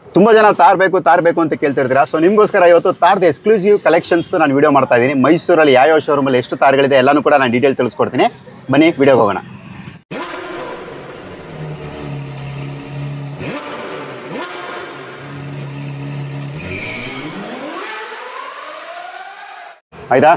ತುಂಬ ಜನ ತಾರ್ ಬೇಕು ತಾರ್ ಬೇಕು ಅಂತ ಕೇಳ್ತಿರ್ತೀರಾ ಸೊ ನಿಮಗೋಸ್ಕರ ಇವತ್ತು ತಾರ್ದು ಎಕ್ಸ್ಕ್ಲೂಸಿವ್ ಕಲೆಕ್ಷನ್ಸ್ ನಾನು ವಿಡಿಯೋ ಮಾಡ್ತಾ ಇದ್ದೀನಿ ಮೈಸೂರಲ್ಲಿ ಯಾವ್ಯಾವ ಶೋರೂಮಲ್ಲಿ ಎಷ್ಟು ತಾರ್ಗಳಿದೆ ಎಲ್ಲಾನು ಕೂಡ ನಾನು ಡೀಟೇಲ್ ತಿಳಿಸ್ಕೊಡ್ತೀನಿ ಬನ್ನಿ ವಿಡಿಯೋಗೆ ಹೋಗೋಣ ಆಯ್ತಾ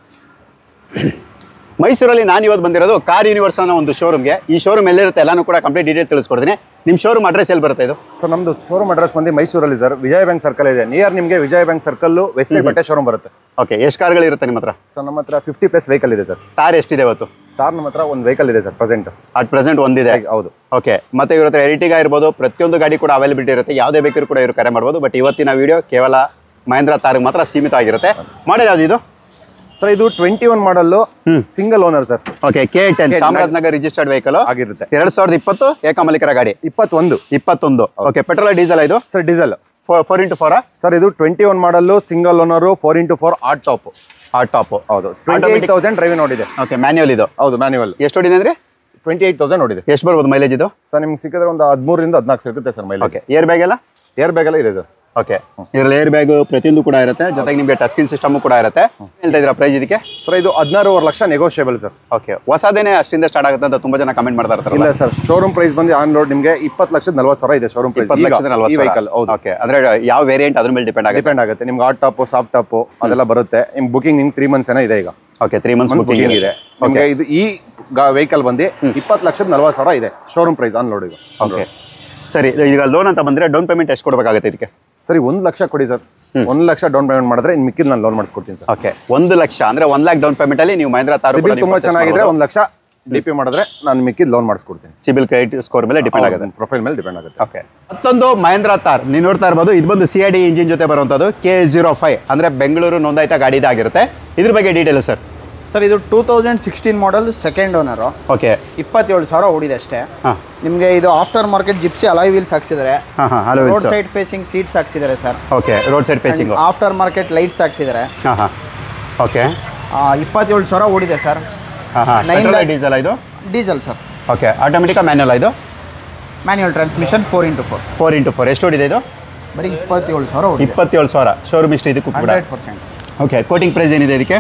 ಮೈಸೂರಲ್ಲಿ ನಾನು ಇವತ್ತು ಬಂದಿರೋದು ಕಾರ್ ಯೂನಿವರ್ಸ್ ಅನ್ನೋ ಒಂದು ಶೋರೂಮ್ಗೆ ಈ ಶೋರೂಮ್ ಎಲ್ಲಿರುತ್ತೆ ಎಲ್ಲಾನು ಕೂಡ ಕಂಪ್ಲೀಟ್ ಡೀಟೇಲ್ ತಿಳಿಸ್ಕೊಡ್ತೀನಿ ನಿಮ್ಮ ಶೋರೂಮ್ ಅಡ್ರೆಸ್ ಎಲ್ಲಿ ಬರುತ್ತೆ ಇದು ಸರ್ ನಮ್ದು ಶೋರೂಮ್ ಅಡ್ರೆಸ್ ಬಂದು ಮೈಸೂರಲ್ಲಿ ಸರ್ ವಿಜಯ ಬ್ಯಾಂಕ್ ಸರ್ಕಲ್ ಇದೆ ನಿಯರ್ ನಿಮಗೆ Vijaya bank circle west side ಬಟ್ಟೆ ಶೋರೂಮ್ ಬರುತ್ತೆ ಓಕೆ ಎಷ್ಟು ಕಾರ್ಗಳಿರುತ್ತೆ ನಿಮ್ಮ ಹತ್ರ ಸರ್ ನಮ್ಮ ಹತ್ರ ಫಿಫ್ಟಿ ಪ್ಲಸ್ ವೆಹಿಕಲ್ ಇದೆ ಸರ್ ತಾರ್ ಎಷ್ಟಿದೆ ಇವತ್ತು ತಾರ್ ನಮ್ಮ ಹತ್ರ ಒಂದು ವೆಹಿಕಲ್ ಇದೆ ಸರ್ ಪ್ರೆಸೆಂಟ್ ಅಟ್ ಪ್ರೆಸೆಂಟ್ ಒಂದಿದೆ ಹೌದು ಓಕೆ ಮತ್ತೆ ಇವ್ರ ಹತ್ರ ಎರಿಟಿಗ ಇರ್ಬೋದು ಪ್ರತಿಯೊಂದು ಗಾಡಿ ಕೂಡ ಅವೈಲಬಿಲಿಟಿ ಇರುತ್ತೆ ಯಾವುದೇ ಬೇಕಿದ್ರು ಕೂಡ ಇವರು ಕರೆ ಮಾಡ್ಬೋದು ಬಟ್ ಇವತ್ತಿನ ವಿಡಿಯೋ ಕೇವಲ ಮಹೇಂದ್ರ ತಾರ್ಗೆ ಮಾತ್ರ ಸೀಮಿತ ಆಗಿರುತ್ತೆ ಮಾಡೋದು ಯಾವ್ದು ಇದು ಸರ್ ಇದು twenty one model single owner sir okay K ten Chamarajanagar registered vehicle ಆಗಿರುತ್ತೆ ಎರಡ್ ಸಾವಿರದ ಇಪ್ಪತ್ತು ಏಕಮಾಲಿಕರ ಗಾಡಿ ಇಪ್ಪತ್ತೊಂದು ಇಪ್ಪತ್ತೊಂದು ಓಕೆ ಪೆಟ್ರೋಲ್ ಡೀಸೆಲ್ ಇದು sir diesel four four into ಫೋರಾ ಸರ್ ಇದು twenty one model single owner four into four at top ಆ ಟಾಪ್ ಹೌದು ಟ್ವೆಂಟಿ ಏಟ್ ತೌಸಂಡ್ ಡ್ರೈವ್ ನೋಡಿದೆ ಓಕೆ ಮ್ಯಾನ್ಯುವಲ್ ಇದು ಹೌದು ಮ್ಯಾನ್ಯುವಲ್ ಎಷ್ಟು ಹೊಡಿದೆ ಅಂದ್ರೆ ಟ್ವೆಂಟಿ ಏಟ್ ತೌಸಂಡ್ ನೋಡಿದೆ ಎಷ್ಟು ಬರ್ಬೋದು ಮೈಲೇಜ್ ಇದು ಸರ್ ನಿಮ್ಗೆ ಸಿಕ್ಕಿದ್ರೆ ಒಂದು ಹದಿಮೂರರಿಂದ ಹದಿನಾಲ್ಕು ಸಿಗುತ್ತೆ sir mileage okay air bag ಎಲ್ಲ ಏರ್ ಬ್ಯಾಗ್ ಎಲ್ಲ ಇದೆ ಸರ್ ಓಕೆ ಇದರಲ್ಲಿ ಏರ್ ಬ್ಯಾಗ್ ಪ್ರತಿಯೊಂದು ಕೂಡ ಇರುತ್ತೆ ಜೊತೆಗೆ ನಿಮಗೆ ಟಚ್ ಸ್ಕ್ರೀನ್ ಸಿಸ್ಟಮ್ ಕೂಡ ಇರುತ್ತೆ ಹೇಳ್ತಾ ಇದ್ದೀರಾ ಪ್ರೈಸ್ ಇದಕ್ಕೆ ಸರ್ ಇದು ಹದಿನಾರೂವರೆ ಲಕ್ಷ ನೆಗೋಷಿಯಬಲ್ ಸರ್ ಓಕೆ ಹೊಸದೇನೆ ಅಷ್ಟಿಂದ ಸ್ಟಾರ್ಟ್ ಆಗುತ್ತೆ ಅಂತ ತುಂಬಾ ಜನ ಕಮೆಂಟ್ ಮಾಡ್ತಾ ಇರ್ತಾರಲ್ಲ ಇಲ್ಲ ಸರ್ ಶೋರೂಮ್ ಪ್ರೈಸ್ ಬಂದು ಆನ್ ರೋಡ್ ನಿಮಗೆ ಇಪ್ಪತ್ತು ಲಕ್ಷದ ನಲ್ವತ್ತು ಸಾವಿರ ಇದೆ ಶೋರೂಮ್ ಪ್ರೈಸ್ ಇಪ್ಪತ್ತು ಲಕ್ಷದ ಈ ನಲ್ವತ್ತು ವೆಹಿಕಲ್ ಹೌದು ಓಕೆ ಅಂದ್ರೆ ಯಾವ ವೇರಿಯಂಟ್ ಅದ್ರ ಮೇಲೆ ಡಿಪೆಂಡ್ ಆಗುತ್ತೆ ಡಿಪೆಂಡ್ ಆಗುತ್ತೆ ನಿಮ್ಗೆ ಆಟ್ ಟಾಪ್ ಸಾಫ್ಟ್ ಟಾಪ್ ಅದೆಲ್ಲ ಬರುತ್ತೆ ನಿಮ್ ಬುಕಿಂಗ್ ನಿಮ್ಗೆ ತ್ರೀ ಮಂತ್ಸ್ ಏನೋ ಇದೆ ಈಗ okay three months booking booking ಇದೆ ನಿಮಗೆ ಇದು ಈ ವೆಹಿಕಲ್ ಬಂದು ಇಪ್ಪತ್ತು ಲಕ್ಷದ ನಲ್ವತ್ತು ಸಾವಿರ ಇದೆ ಶೋರೂಮ್ ಪ್ರೈಸ್ ಆನ್ ರೋಡ್ ಈಗ ಓಕೆ ಸರಿ ಈಗ ಲೋನ್ ಅಂತ ಬಂದ್ರೆ ಡೌನ್ ಪೇಮೆಂಟ್ ಎಷ್ಟು ಕೊಡಬೇಕಾಗುತ್ತೆ ಇದಕ್ಕೆ ಸರಿ ಒಂದು ಲಕ್ಷ ಕೊಡಿ ಸರ್ ಒಂದು ಲಕ್ಷ ಡೌನ್ ಪೇಮೆಂಟ್ ಮಾಡಿದ್ರೆ ಇನ್ನು ಮಿಕ್ಕಿದ್ ನಾನು ಲೋನ್ ಮಾಡಿಸ್ಕೊಡ್ತೀನಿ ಸರ್ ಓಕೆ ಒಂದು ಲಕ್ಷ ಅಂದ್ರೆ ಒನ್ ಲ್ಯಾಕ್ ಡೌನ್ ಪೇಮೆಂಟ್ ಅಲ್ಲಿ ನೀವು ಮಹೇಂದ್ರ ತಾರು ಸಿಬಿಲ್ ತುಂಬಾ ಚೆನ್ನಾಗಿದ್ರೆ ಒಂದು ಲಕ್ಷ ಡಿ ಪಿ ಮಾಡಿದ್ರೆ ನಾನು ಮಿಕ್ಕಿದ್ ಲೋನ್ ಮಾಡಿಸ್ಕೊಡ್ತೀನಿ ಸಿಬಿಲ್ ಕ್ರೆಡಿಟ್ ಸ್ಕೋರ್ ಮೇಲೆ ಡಿಪೆಂಡ್ ಆಗುತ್ತೆ ಪ್ರೊಫೈಲ್ ಮೇಲೆ ಡಿಪೆಂಡ್ ಆಗುತ್ತೆ ಓಕೆ ಮತ್ತೊಂದು ಮಹೇಂದ್ರ ತಾರ್ ನೀವು ನೋಡ್ತಾ ಇರ್ಬೋದು ಇದು ಬಂದು ಸಿ ಐ ಡಿ ಇಂಜಿನ್ ಜೊತೆ ಬರುವಂಥದ್ದು ಕೆ ಜೀರೋ ಫೈವ್ ಅಂದ್ರೆ ಬೆಂಗಳೂರು ನೋಂದಾಯಿತ ಗಾಡಿ ಇದಾಗಿರುತ್ತೆ ಇದ್ರ ಬಗ್ಗೆ ಡೀಟೇಲ್ ಸರ್ ಸರ್ ಇದು two thousand sixteen model second owner okay ಇಪ್ಪತ್ತೇಳು ಸಾವಿರ ಓಡಿದೆ ಅಷ್ಟೇ ಹಾಂ ನಿಮಗೆ ಇದು after market Gypsy alloy wheels ಹಾಕ್ಸಿದ್ದಾರೆ ಹಾಂ ಹಾಂ hello road side facing seats ಹಾಕ್ಸಿದ್ದಾರೆ sir okay road side facing after market lights ಹಾಕ್ಸಿದ್ದಾರೆ ಹಾಂ ಹಾಂ ಓಕೆ ಇಪ್ಪತ್ತೇಳು ಸಾವಿರ ಓಡಿದೆ ಸರ್ ಹಾಂ ಹಾಂ Nine lakh- ಡೀಸೆಲ್ ಇದು ಡೀಸೆಲ್ ಸರ್ ಓಕೆ ಆಟೋಮೆಟಿಕಾ ಮ್ಯಾನ್ಯಲ್ ಇದು manual transmission four into four four into four ಎಷ್ಟು ಹೊಡಿದೆ ಇದು ಬರೀ ಇಪ್ಪತ್ತೇಳು ಸಾವಿರ ಓಡಿದೆ ಇಪ್ಪತ್ತೇಳು ಸಾವಿರ ಶೋರೂಮ್ ಇಷ್ಟು ಇದಕ್ಕೂ ಕೂಡ hundred percent okay quoting price ಏನಿದೆ ಇದಕ್ಕೆ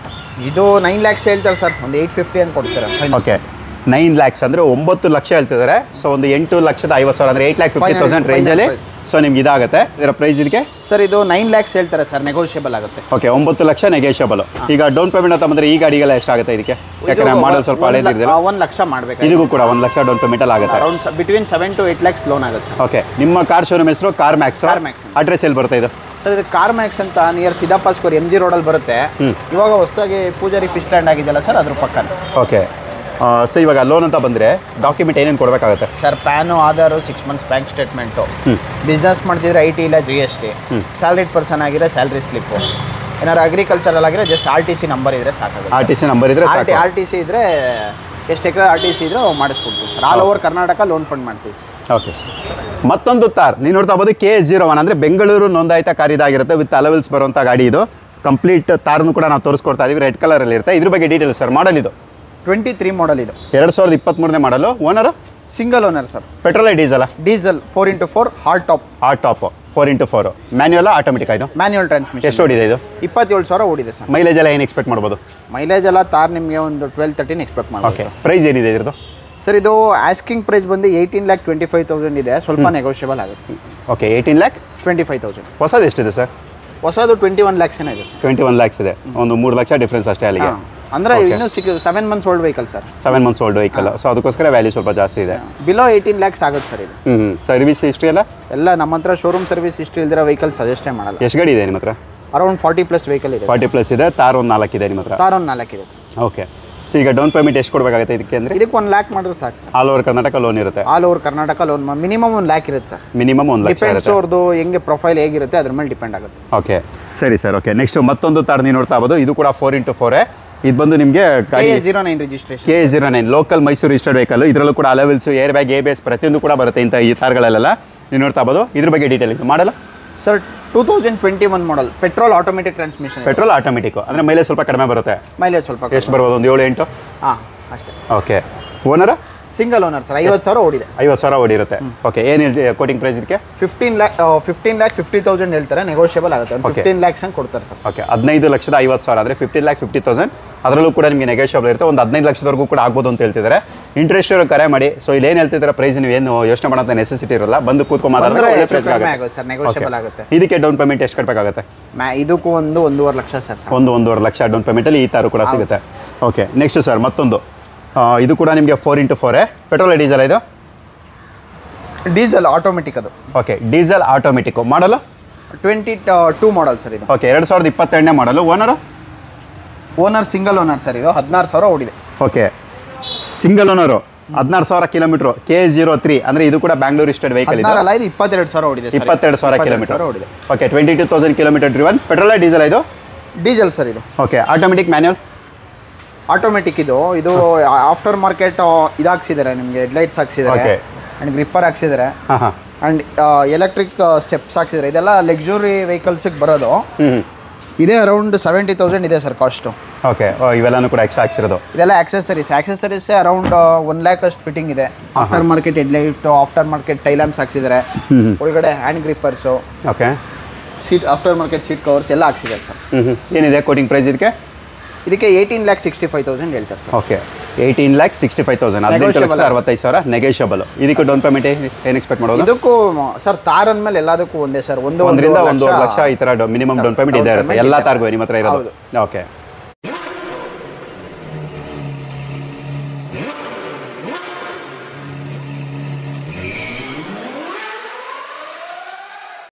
ಇದು ನೈನ್ ಲ್ಯಾಕ್ಸ್ ಹೇಳ್ತಾರೆ ಸರ್ ಒಂದು ಏಯ್ಟ್ ಫಿಫ್ಟಿ ಅಂತ ಕೊಡ್ತಾರೆ ಓಕೆ ನೈನ್ ಲ್ಯಾಕ್ಸ್ ಅಂದರೆ ಒಂಬತ್ತು ಲಕ್ಷ ಹೇಳ್ತಿದ್ದಾರೆ ಸೊ ಒಂದು ಎಂಟು ಲಕ್ಷದ ಐವತ್ತು ಸಾವಿರ ಅಂದರೆ eight lakh fifty Final- thousand final ರೇಂಜಲ್ಲಿ price. ಸೊ ನಿಮ್ಗೆ ಇದಾಗುತ್ತೆ ಇದರ ಪ್ರೈಸ್ ಇದಕ್ಕೆ ಸರ್ ಇದು ನೈನ್ ಲ್ಯಾಕ್ಸ್ ಹೇಳ್ತಾರೆ ಸರ್ ನೆಗೋಷಿಯಬಲ್ ಆಗುತ್ತೆ ಓಕೆ ಒಂಬತ್ತು ಲಕ್ಷ ನೆಗೆಷಿಯಬಲ್ ಈಗ ಡೌನ್ ಪೇಮೆಂಟ್ ಅಂತ ಬಂದರೆ ಈ ಗಾಡಿಗೆಲ್ಲ ಎಷ್ಟಾಗುತ್ತೆ ಇದಕ್ಕೆ ಯಾಕಂದ್ರೆ ಮಾಡಲ್ ಸ್ವಲ್ಪ ಹಳೇದಿದೆ ಒಂದು ಲಕ್ಷ ಮಾಡಬೇಕು ಇದಕ್ಕೂ ಕೂಡ ಒಂದು ಲಕ್ಷ ಡೌನ್ ಪೇಮೆಂಟಲ್ಲಿ ಆಗುತ್ತೆ around between seven to eight lakhs loan ಆಗುತ್ತೆ ಸರ್ ಓಕೆ ನಿಮ್ಮ ಕಾರ್ ಶೋರೂಮ್ ಹೆಸರು Car Max Car Max. Address ಎಲ್ಲಿ ಬರುತ್ತೆ ಇದು ಸರ್ ಇದು ಕಾರ್ ಮ್ಯಾಕ್ಸ್ ಅಂತ near Siddappa square M G ರೋಡಲ್ಲಿ ಬರುತ್ತೆ ಇವಾಗ ಹೊಸದಾಗಿ ಪೂಜಾರಿ ಫಿಶ್ ಲ್ಯಾಂಡ್ ಆಗಿದೆಯಲ್ಲ ಸರ್ ಅದ್ರ ಪಕ್ಕ ಓಕೆ ಸೊ ಇವಾಗ ಲೋನ್ ಅಂತ ಬಂದರೆ ಡಾಕ್ಯುಮೆಂಟ್ ಏನೇನು ಕೊಡಬೇಕಾಗುತ್ತೆ sir PAN Aadhaar six months bank statement business ಮಾಡ್ತಿದ್ರೆ ಐ ಟಿ ಇಲ್ಲ G S T salaried person ಆಗಿದ್ರೆ ಸ್ಯಾಲ್ರಿ ಸ್ಲಿಪ್ಪು ಏನಾದ್ರು ಅಗ್ರಿಕಲ್ಚರಲ್ ಆಗಿದ್ರೆ just R T C number ಇದ್ರೆ ಸಾಕಾಗುತ್ತೆ ಆರ್ ಟಿ ಸಿ ನಂಬರ್ ಇದ್ರೆ ಆರ್ ಟಿ ಸಾಕು ಆರ್ ಟಿ ಸಿ ಇದ್ರೆ ಎಷ್ಟು ಎಕರೆ ಆರ್ ಟಿ ಸಿ ಇದ್ರೆ ಮಾಡಿಸ್ಕೊಡ್ತೀವಿ sir all over Karnataka loan fund ಮಾಡ್ತೀವಿ ಓಕೆ ಸರ್ ಮತ್ತೊಂದು ತಾರ್ ನೀವು ನೋಡ್ತಾ ಹೋಗೋದು ಕೆ ಜೀರೋ ಒನ್ ಅಂದರೆ ಬೆಂಗಳೂರು ನೋಂದಾಯಿತ ಕಾರ್ ಇದಾಗಿರುತ್ತೆ ವಿತ್ ಅಲವೆಲ್ಸ್ ಬರುವಂಥ ಗಾಡಿ ಇದು ಕಂಪ್ಲೀಟ್ ತಾರ್ನು ಕೂಡ ನಾವು ತೋರಿಸ್ಕೊಡ್ತಾ ಇದೀವಿ ರೆಡ್ ಕಲರಲ್ಲಿ ಇರುತ್ತೆ ಇದ್ರ ಬಗ್ಗೆ ಡೀಟೇಲ್ ಸರ್ ಮಾಡಲ್ ಇದು ಟ್ವೆಂಟಿ ತ್ರೀ ಮಾಡಲ್ ಇದು ಎರಡು ಸಾವಿರದ ಇಪ್ಪತ್ತ್ಮೂರನೇ model owner single owner sir petrol ಡೀಸೆಲ್ಲ diesel four into four hard top ಆ top four into four manual automatic ಇದು ಮ್ಯಾನ್ಯುವಲ್ ಟ್ರಾನ್ಸ್ಮಿಷನ್ ಎಷ್ಟು ಹೊಡಿದೆ ಇದು ಇಪ್ಪತ್ತೇಳು ಸಾವಿರ ಓಡಿದೆ ಸರ್ ಮೈಲೇಜ್ ಎಲ್ಲ ಏನು ಎಕ್ಸ್ಪೆಕ್ಟ್ ಮಾಡ್ಬೋದು ಮೈಲೇಜ್ ಎಲ್ಲ ತಾರ್ ನಿಮಗೆ ಒಂದು ಟ್ವೆಲ್ ತರ್ಟೀನ್ ಎಕ್ಸ್ಪೆಕ್ಟ್ ಓಕೆ ಮಾಡ್ಬೋದು ಪ್ರೈಸ್ ಏನಿದೆ ಇದ್ರದ್ದು ಸರ್ ಇದು ಆಸ್ಕಿಂಗ್ ಪ್ರೈಸ್ ಬಂದು eighteen lakh twenty five thousand ಇದೆ ಸ್ವಲ್ಪ ನೆಗೋಷಿಯಬಲ್ ಆಗುತ್ತೆ okay eighteen lakh twenty five thousand ಹೊಸದು ಎಷ್ಟಿದೆ ಸರ್ ಹೊಸದು ಟ್ವೆಂಟಿ ಒನ್ ಲ್ಯಾಕ್ಸ್ ಇದೆ ಸರ್ ಟ್ವೆಂಟಿ ಒನ್ ಲ್ಯಾಕ್ಸ್ ಇದೆ ಒಂದು ಮೂರು ಲಕ್ಷ ಡಿಫ್ರೆನ್ಸ್ ಅಷ್ಟೇ ಅಲ್ಲಿಗೆ ಹಾಂ ಅಂದರೆ Okay. ಇನ್ನೂ ಸಿಕ್ಕ seven months old vehicle sir seven months old vehicle so ಅದಕ್ಕೋಸ್ಕರ ವ್ಯಾಲ್ಯೂ ಸ್ವಲ್ಪ ಜಾಸ್ತಿ ಇದೆ ಬಿಲೋ ಏಯ್ಟೀನ್ ಲ್ಯಾಕ್ಸ್ ಆಗುತ್ತೆ ಸರ್ ಇದು ಹ್ಞೂ ಸರ್ವಿಸ್ ಹಿಸ್ಟ್ರಿ ಎಲ್ಲ ಎಲ್ಲ ನಮ್ಮ ಹತ್ರ ಶೋರೂಮ್ ಸರ್ವಿಸ್ ಹಿಸ್ಟ್ರಿ ಇಲ್ದಿರೋ ವೆಹಿಕಲ್ ಸಜೆಸ್ಟೇ ಮಾಡಲ್ಲ ಎಷ್ಟು ಗಾಡಿ ಇದೆ ನಿಮ್ಮ ಹತ್ರ ಅರೌಂಡ್ ಫಾರ್ಟಿ ಪ್ಲಸ್ ವೆಹಿಕಲ್ ಇದೆ ಫಾರ್ಟಿ ಪ್ಲಸ್ ಇದೆ ತಾರ್ ಒಂದು ನಾಲ್ಕು ಇದೆ ನಿಮ್ಮ ಹತ್ರ ತಾರ್ ಒಂದು ನಾಲ್ಕಿದೆ ಸರ್ ಓಕೆ ಸೊ ಈಗ ಡೌನ್ ಪೇಮೆಂಟ್ ಎಷ್ಟು ಕೊಡಬೇಕಾಗುತ್ತೆ ಇದಕ್ಕೆ ಅಂದರೆ ಇದಕ್ಕೆ ಒಂದು ಲ್ಯಾಕ್ ಮಾಡಿದ್ರೆ ಸಾಕು sir all over Karnataka loan ಇರುತ್ತೆ all over Karnataka loan minimum ಒಂದು ಲ್ಯಾಕ್ ಇರುತ್ತೆ ಸರ್ ಮಿನಿಮಮ್ ಒಂದು ಲಕ್ಷ ಡಿಪೆಂಡ್ಸ್ ಇರುತ್ತೆ ಅವ್ರದ್ದು ಹೆಂಗೆ ಪ್ರೊಫೈಲ್ ಹೇಗಿರುತ್ತೆ ಅದ್ರ ಮೇಲೆ ಡಿಪೆಂಡ್ ಆಗುತ್ತೆ ಓಕೆ ಸರಿ ಸರ್ ಓಕೆ ನೆಕ್ಸ್ಟ್ ಮತ್ತೊಂದು ತಾರ್ ನೀವು ನೋಡ್ತಾ ಇರ್ಬೋದು ಇದು ಕೂಡ ಫೋರ್ ಇಂಟು ಫೋರೇ ಇದು ಬಂದು ನಿಮಗೆ ಗಾಡಿ zero nine registration K zero nine local Mysuru registered vehicle ಇದರಲ್ಲೂ ಕೂಡ ಅಲೆವೆಲ್ಸ್ ಏರ್ ಬ್ಯಾಗ್ ಎ ಬೇಸ್ ಪ್ರತಿಯೊಂದು ಕೂಡ ಬರುತ್ತೆ ಇಂಥ ಈ ತಾರ್ಗಳಲ್ಲೆಲ್ಲ ನೀವು ನೋಡ್ತಾ ಇರ್ಬೋದು ಇದ್ರ ಬಗ್ಗೆ ಡೀಟೇಲ್ ಇದು ಮಾಡಲ್ಲ sir two thousand twenty one model petrol automatic transmission petrol automatic ಅಂದರೆ ಮೈಲೇಜ್ ಸ್ವಲ್ಪ ಕಡಿಮೆ ಬರುತ್ತೆ ಮೈಲೇಜ್ ಸ್ವಲ್ಪ ಎಷ್ಟು ಬರ್ಬೋದು ಒಂದು ಏಳು ಎಂಟು ಹಾಂ ಅಷ್ಟೇ ಓಕೆ ಓನರ ಸಿಂಗಲ್ ಓನರ್ ಸರ್ ಐವತ್ತು ಸಾವಿರ ಓಡಿದೆ ಐವತ್ತು ಸಾವಿರ ಓಡಿರುತ್ತೆ ಓಕೆ ಏನು ಹೇಳ್ತೀವಿ ಕೋಟಿಂಗ್ ಪ್ರೈಸ್ ಇದಕ್ಕೆ fifteen lakh fifteen lakh fifty thousand ಹೇಳ್ತಾರೆ ನೆಗೋಷಿಯಬಲ್ ಆಗುತ್ತೆ Okay. ಫಿಫ್ಟೀನ್ ಲ್ಯಾಕ್ಸ್ ಹಂಗೆ ಕೊಡ್ತಾರೆ ಸರ್ ಓಕೆ ಹದಿನೈದು ಲಕ್ಷದ ಐವತ್ತು ಸಾವಿರ ಅಂದರೆ ಫಿಫ್ಟೀನ್ ಲ್ಯಾಕ್ ಫಿಫ್ಟಿ ತೌಸಂಡ್ ಅದರಲ್ಲೂ ಕೂಡ ನಿಮಗೆ ನೆಗೋಷಿಯಬಲ್ ಇರುತ್ತೆ ಒಂದು ಹದಿನೈದು ಲಕ್ಷದವರೆಗೂ ಕೂಡ ಆಗ್ಬೋದು ಅಂತ ಹೇಳ್ತಿದ್ದಾರೆ ಇಂಟ್ರೆಸ್ಟ್ ಕರೆ ಮಾಡಿ ಸೊ ಇಲ್ಲಿ ಏನು ಹೇಳ್ತಿದ್ದಾರೆ ಪ್ರೈಸ್ ನೀವು ಏನು ಯೋಚನೆ ಮಾಡೋಂಥ ನೆಸೆಸಿಟಿ ಇರಲ್ಲ ಬಂದು ಕೂತ್ಕೊಂಡು ಮಾತಾಡಿದ್ರೆ ಬಂದ್ರೆ ಒಳ್ಳೆ ಹೆಚ್ಚು ಪ್ರೈಸ್ ಕಡಿಮೆ ಆಗುತ್ತೆ ಆಗುತ್ತೆ ಸರ್ ನೆಗೋಷಿಯಬಲ್ ಆಗುತ್ತೆ ಇದಕ್ಕೆ ಡೌನ್ ಪೇಮೆಂಟ್ ಎಷ್ಟು ಕಟ್ಟಬೇಕಾಗುತ್ತೆ ಮ್ಯಾ ಇದಕ್ಕೂ ಒಂದು ಒಂದೂವರೆ ಲಕ್ಷ ಸರ್ ಸರ್ ಒಂದು ಒಂದೂವರೆ ಲಕ್ಷ ಡೌನ್ ಪೇಮೆಂಟಲ್ಲಿ ಈ ಥರ ಕೂಡ ಸಿಗುತ್ತೆ ಓಕೆ ನೆಕ್ಸ್ಟ್ ಸರ್ ಮತ್ತೊಂದು ಆ, ಇದು ಕೂಡ ನಿಮಗೆ ಫೋರ್ ಇಂಟು ಫೋರೇ ಪೆಟ್ರೋಲ್ ಡೀಸೆಲ್ ಇದು ಡೀಸೆಲ್ ಆಟೋಮೆಟಿಕ್ ಅದು okay diesel automatic model twenty two model sir ಇದು ಓಕೆ ಎರಡು ಸಾವಿರದ ಇಪ್ಪತ್ತೆರಡನೇ model owner owner single owner sir ಇದು ಹದಿನಾರು ಸಾವಿರ ಓಡಿದೆ ಓಕೆ ಸಿಂಗಲ್ ಓನರು ಹದಿನಾರು ಸಾವಿರ ಕಿಲೋಮೀಟ್ರು ಕೆ ಜೀರೋ ತ್ರೀ ಅಂದರೆ ಇದು ಕೂಡ ಬ್ಯಾಂಗ್ಳೂರ್ ಇಸ್ಟೆಡ್ ವೆಹಿಕಲ್ ಇದು ಹದಿನಾರಲ್ಲ ಇದು ಇಪ್ಪತ್ತೆರಡು ಸಾವಿರ ಓಡಿದೆ sir. ಇಪ್ಪತ್ತೆರಡು ಸಾವಿರ ಇಪ್ಪತ್ತೆರಡು ಕಿಲೋಮೀಟರ್ ಸಾವಿರ ಓಡಿದೆ okay twenty two thousand kilometre driven petrol diesel ಇದು ಡೀಸೆಲ್ ಸರ್ ಇದು ಓಕೆ ಆಟೋಮೆಟಿಕ್ ಮ್ಯಾನ್ಯಲ್ ಆಟೋಮೆಟಿಕ್ ಇದು ಇದು ಆಫ್ಟರ್ ಮಾರ್ಕೆಟ್ ಇದಾಕ್ಸಿದ್ದಾರೆ ನಿಮಗೆ ಹೆಡ್ಲೈಟ್ಸ್ ಹಾಕ್ಸಿದ್ದಾರೆ Okay. ಆ್ಯಂಡ್ ಗ್ರಿಪ್ಪರ್ ಹಾಕ್ಸಿದ್ದಾರೆ ಹಾಂ ಹಾಂ ಆ್ಯಂಡ್ ಎಲೆಕ್ಟ್ರಿಕ್ ಸ್ಟೆಪ್ಸ್ ಹಾಕ್ಸಿದ್ದಾರೆ ಇದೆಲ್ಲ ಲಕ್ಸುರಿ ವೆಹಿಕಲ್ಸಿಗೆ ಬರೋದು ಹ್ಞೂ ಹ್ಞೂ ಇದೇ ಅರೌಂಡ್ ಸೆವೆಂಟಿ ತೌಸಂಡ್ ಇದೆ ಸರ್ ಕಾಸ್ಟು ಓಕೆ ಇವೆಲ್ಲನೂ ಕೂಡ ಎಕ್ಸ್ಟ್ರಾ ಹಾಕ್ಸಿರೋದು ಇದೆಲ್ಲ accessories accessories around one lakh ಅಷ್ಟು ಫಿಟ್ಟಿಂಗ್ ಇದೆ after market headlight after market tail lamps ಹಾಕ್ಸಿದ್ದಾರೆ ಹ್ಞೂ ಹ್ಞೂ ಒಳಗಡೆ hand grippers okay seat after market seat covers ಎಲ್ಲ ಹಾಕ್ಸಿದ್ದಾರೆ ಸರ್ ಹ್ಞೂ ಹ್ಞೂ ಏನಿದೆ ಕೋಟಿಂಗ್ ಪ್ರೈಸ್ ಇದಕ್ಕೆ ಇದಕ್ಕೆ eighteen lakh sixty five thousand ಹೇಳ್ತಾರೆ sir okay eighteen lakh sixty five thousand ಹದಿನೆಂಟು Negotiable ಲಕ್ಷದ ಅರವತ್ತೈದು ಸಾವಿರ ನೆಗೋಷಿಯಬಲ್ ಇದಕ್ಕೆ ಡೌನ್ ಪೇಮೆಂಟ್ ಏನು ಎಕ್ಸ್ಪೆಕ್ಟ್ ಮಾಡೋದು ಇದಕ್ಕೂ ಸರ್ ತಾರ್ ಅಂದಮೇಲೆ ಎಲ್ಲದಕ್ಕೂ ಒಂದೇ ಸರ್ ಒಂದು ಒಂದರಿಂದ ಒಂದೂವರೆ ಒಂದೂವರೆ ಲಕ್ಷ ಈ ಥರ ಮಿನಿಮಮ್ ಡೌನ್ ಪೇಮೆಂಟ್ ಇದೇ down ಇರುತ್ತೆ payment ಎಲ್ಲ ಇದೆ. ತಾರ್ಗೂ ನಿಮ್ಮ ಹತ್ರ ಇರೋದು ಹೌದು. ಓಕೆ